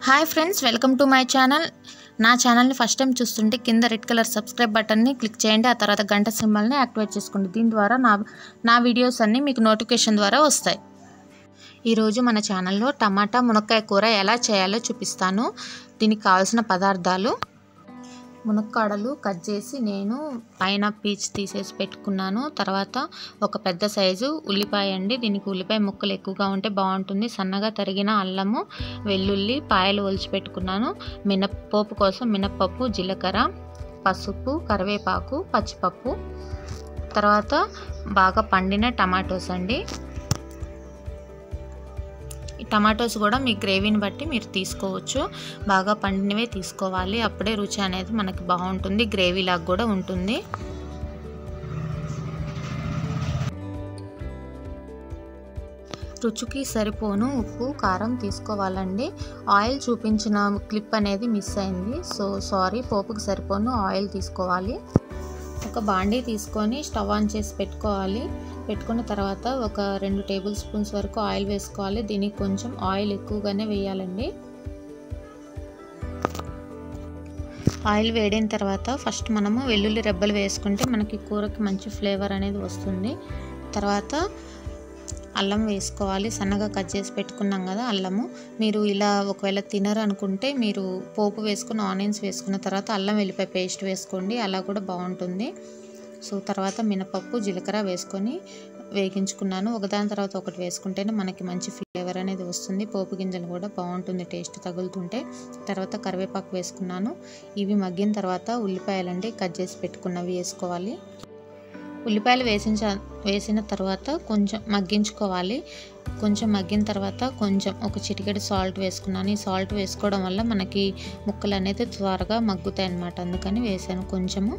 hi friends welcome to my channel నా ఛానల్ని first time చూస్తుంటే కింద రెడ్ కలర్ సబ్స్క్రైబ్ బటన్ని క్లిక్ చేయండి ఆ తర్వాత గంట సింబల్ని యాక్టివేట్ చేసుకోండి దీని ద్వారా నా నా వీడియోస్ అన్నీ మీకు నోటిఫికేషన్ ద్వారా వస్తాయి ఈరోజు మన ఛానల్లో టమాటా మునక్కాయ కూర ఎలా చేయాలో చూపిస్తాను దీనికి కావాల్సిన పదార్థాలు మునక్కాడలు కట్ చేసి నేను పైన పీచ్ తీసేసి పెట్టుకున్నాను తర్వాత ఒక పెద్ద సైజు ఉల్లిపాయ అండి దీనికి ఉల్లిపాయ ముక్కలు ఎక్కువగా ఉంటే బాగుంటుంది సన్నగా తరిగిన అల్లము వెల్లుల్లి పాయలు ఒలిచి పెట్టుకున్నాను మినప్పప్పు కోసం మినప్పప్పు జీలకర్ర పసుపు కరివేపాకు పచ్చిపప్పు తర్వాత బాగా పండిన టమాటోస్ అండి ఈ టమాటోస్ కూడా మీ గ్రేవీని బట్టి మీరు తీసుకోవచ్చు బాగా పండినవే తీసుకోవాలి అప్పుడే రుచి అనేది మనకి బాగుంటుంది గ్రేవీ లాగా కూడా ఉంటుంది రుచికి సరిపోను ఉప్పు కారం తీసుకోవాలండి ఆయిల్ చూపించిన క్లిప్ అనేది మిస్ అయింది సో సారీ పోపుకి సరిపోను ఆయిల్ తీసుకోవాలి ఒక బాండీ తీసుకొని స్టవ్ ఆన్ చేసి పెట్టుకోవాలి పెట్టుకున్న తర్వాత ఒక రెండు టేబుల్ స్పూన్స్ వరకు ఆయిల్ వేసుకోవాలి దీనికి కొంచెం ఆయిల్ ఎక్కువగానే వేయాలండి ఆయిల్ వేడిన తర్వాత ఫస్ట్ మనము వెల్లుల్లి రెబ్బలు వేసుకుంటే మనకి కూరకి మంచి ఫ్లేవర్ అనేది వస్తుంది తర్వాత అల్లం వేసుకోవాలి సన్నగా కట్ చేసి పెట్టుకున్నాం కదా అల్లము మీరు ఇలా ఒకవేళ తినరు అనుకుంటే మీరు పోపు వేసుకుని ఆనియన్స్ వేసుకున్న తర్వాత అల్లం వెల్లిపాయ పేస్ట్ వేసుకోండి అలా కూడా బాగుంటుంది సో తర్వాత మినపప్పు జీలకర్ర వేసుకొని వేగించుకున్నాను ఒకదాని తర్వాత ఒకటి వేసుకుంటేనే మనకి మంచి ఫ్లేవర్ అనేది వస్తుంది పోపు గింజలు కూడా బాగుంటుంది టేస్ట్ తగులుతుంటే తర్వాత కరివేపాకు వేసుకున్నాను ఇవి మగ్గిన తర్వాత ఉల్లిపాయలండి కట్ చేసి పెట్టుకున్నవి వేసుకోవాలి ఉల్లిపాయలు వేసించ వేసిన తర్వాత కొంచెం మగ్గించుకోవాలి కొంచెం మగ్గిన తర్వాత కొంచెం ఒక చిటికెడు సాల్ట్ వేసుకున్నాను ఈ సాల్ట్ వేసుకోవడం వల్ల మనకి ముక్కలు అనేది త్వరగా మగ్గుతాయి అన్నమాట అందుకని వేసాను కొంచెము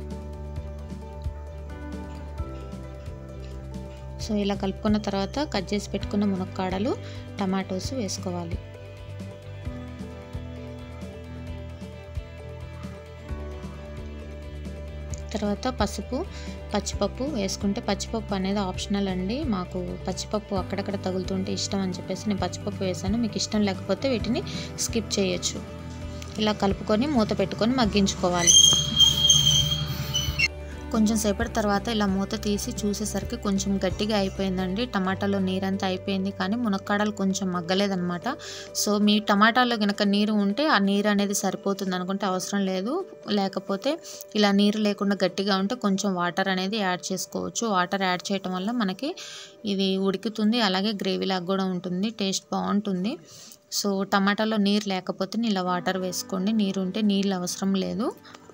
సో ఇలా కలుపుకున్న తర్వాత కట్ చేసి పెట్టుకున్న మునక్కాడలు టమాటోస్ వేసుకోవాలి తర్వాత పసుపు పచ్చిపప్పు వేసుకుంటే పచ్చిపప్పు అనేది ఆప్షనల్ అండి మాకు పచ్చిపప్పు అక్కడక్కడ తగులుతుంటే ఇష్టం అని చెప్పేసి నేను పచ్చిపప్పు వేసాను మీకు ఇష్టం లేకపోతే వీటిని స్కిప్ చేయొచ్చు ఇలా కలుపుకొని మూత పెట్టుకొని మగ్గించుకోవాలి కొంచెం సేపటి తర్వాత ఇలా మూత తీసి చూసేసరికి కొంచెం గట్టిగా అయిపోయిందండి టమాటాలో నీరంతా అయిపోయింది కానీ మునక్కాడలు కొంచెం మగ్గలేదనమాట సో మీ టమాటాలో కనుక నీరు ఉంటే ఆ నీరు అనేది సరిపోతుంది అనుకుంటే అవసరం లేదు లేకపోతే ఇలా నీరు లేకుండా గట్టిగా ఉంటే కొంచెం వాటర్ అనేది యాడ్ చేసుకోవచ్చు వాటర్ యాడ్ చేయటం వల్ల మనకి ఇది ఉడుకుతుంది అలాగే గ్రేవీ లాగా కూడా ఉంటుంది టేస్ట్ బాగుంటుంది సో టమాటాలో నీరు లేకపోతే ఇలా వాటర్ వేసుకోండి నీరు ఉంటే నీళ్ళు అవసరం లేదు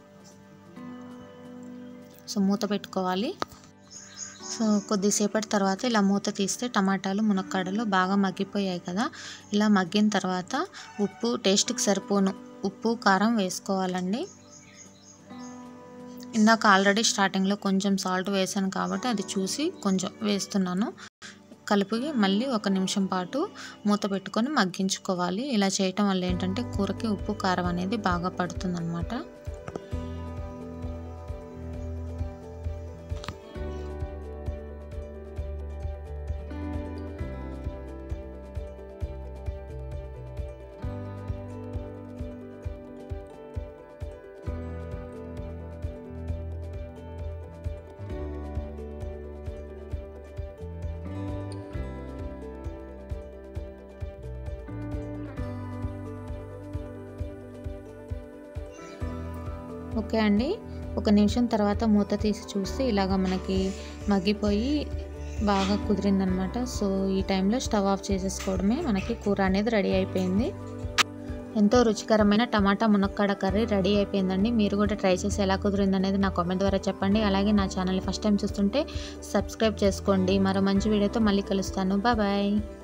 సో మూత పెట్టుకోవాలి సో కొద్దిసేపటి తర్వాత ఇలా మూత తీస్తే టమాటాలు మునక్కాడలు బాగా మగ్గిపోయాయి కదా ఇలా మగ్గిన తర్వాత ఉప్పు టేస్ట్కి సరిపోను ఉప్పు కారం వేసుకోవాలండి ఇందాక ఆల్రెడీ స్టార్టింగ్లో కొంచెం సాల్ట్ వేసాను కాబట్టి అది చూసి కొంచెం వేస్తున్నాను కలిపి మళ్ళీ ఒక నిమిషం పాటు మూత పెట్టుకొని మగ్గించుకోవాలి ఇలా చేయటం వల్ల ఏంటంటే కూరకి ఉప్పు కారం అనేది బాగా పడుతుందన్నమాట ఓకే అండి ఒక నిమిషం తర్వాత మూత తీసి చూస్తే ఇలాగ మనకి మగ్గిపోయి బాగా కుదిరిందనమాట సో ఈ టైంలో స్టవ్ ఆఫ్ చేసేసుకోవడమే మనకి కూర అనేది రెడీ అయిపోయింది ఎంతో రుచికరమైన టమాటా మునక్కాడ కర్రీ రెడీ అయిపోయిందండి మీరు కూడా ట్రై చేసి ఎలా కుదిరింది అనేది నా కామెంట్ ద్వారా చెప్పండి అలాగే నా ఛానల్ని ఫస్ట్ టైం చూస్తుంటే సబ్స్క్రైబ్ చేసుకోండి మరో మంచి వీడియోతో మళ్ళీ కలుస్తాను బాయ్